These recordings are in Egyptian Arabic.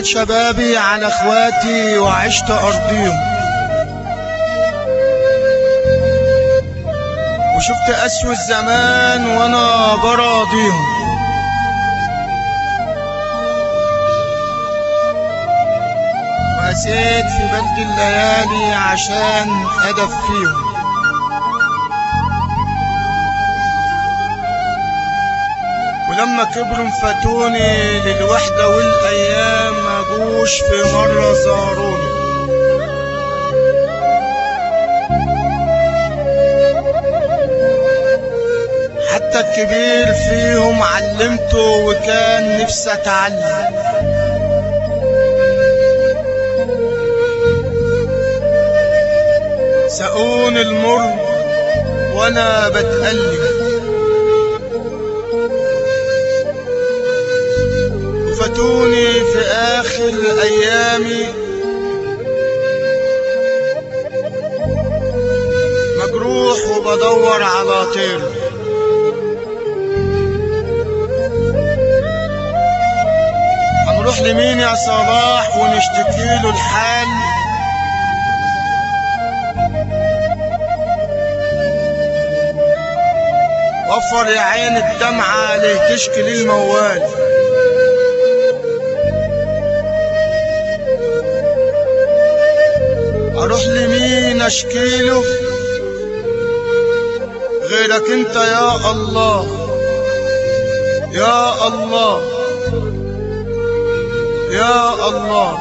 وفات شبابي على اخواتي وعشت ارضيهم وشفت اسوء الزمان وانا براضيهم وقسيت في بلد الليالي عشان هدف فيهم ولما كبروا فاتوني للوحدة والأيام ما جوش في مرة زاروني حتى الكبير فيهم علمته وكان نفسي أتعلم سقون المر وأنا بتألم وفاتوني في آخر أيامي مجروح وبدور على طير هنروح لمين يا صلاح ونشتكي له الحال وفر يا عين الدمعة عليه تشكي للموال اروح لمين اشكيله غيرك انت يا الله يا الله يا الله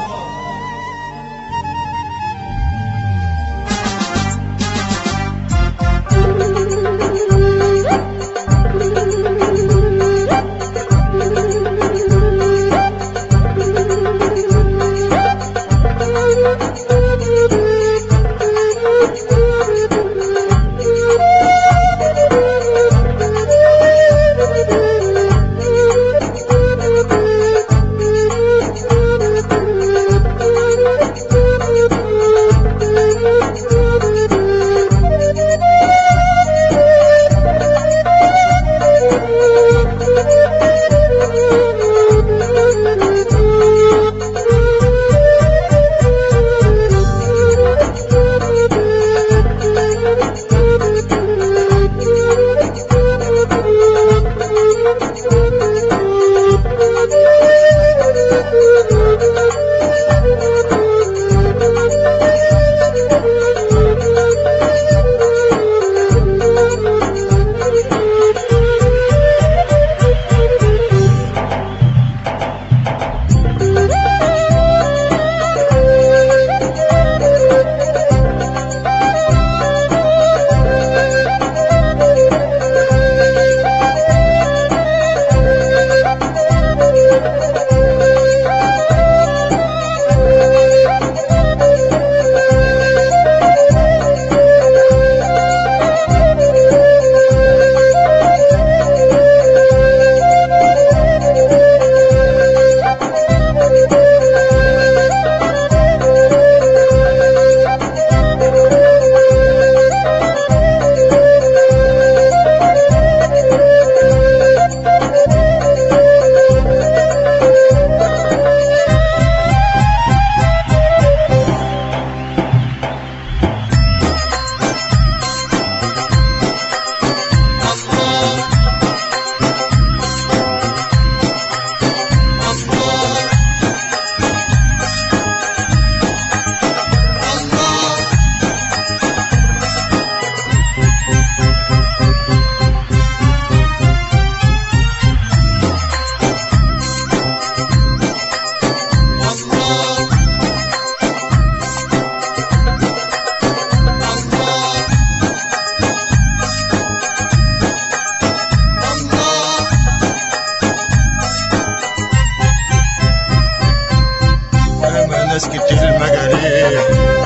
ياما ناس كتير مجاريح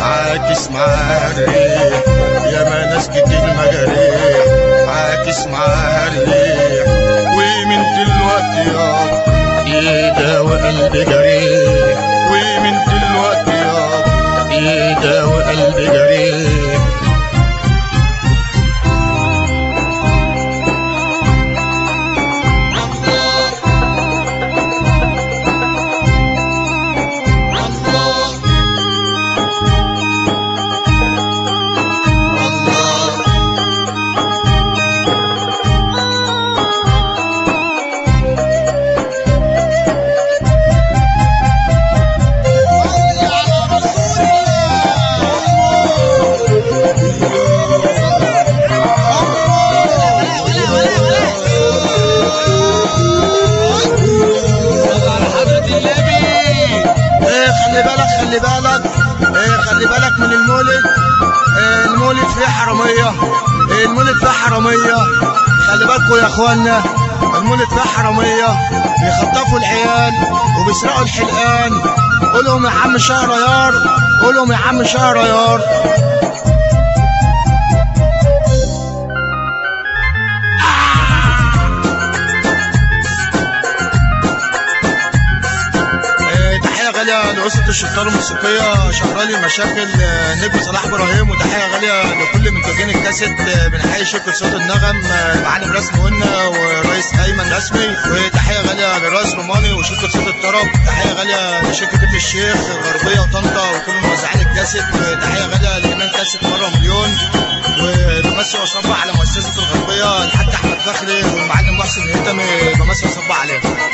عاكس معاها الريح ياما ناس كتير مجاريح عاكس معاها الريح ومن دلوقتي يابا ايده وقلبي جريح ومن دلوقتي يابا ايده وقلبي جريح المولد ده حراميه خلي بالكوا يا اخوانا المولد ده حراميه بيخطفوا العيال وبيسرقوا الحلقان قولهم يا عم شهريار قولهم يا عم شهريار آه، تحية غالية لأسرة الشطار الموسيقية شهرالي مشاكل آه، نجم صلاح إبراهيم وتحية غالية لكل منتجين الكاسيت آه، بنحيي شركة صوت النغم آه، معلم رسمي قلنا ورئيس أيمن رسمي وتحية غالية للرئيس روماني وشركة صوت الطرب تحية غالية لشركة ابن الشيخ الغربية وطنطا وكل موزعين الكاسيت وتحية غالية لجنان كاسيت مرة مليون وبمسي وصبح على مؤسسة الغربية الحاج أحمد فخري والمعلم محسن الهتمي بمسي وصبح عليه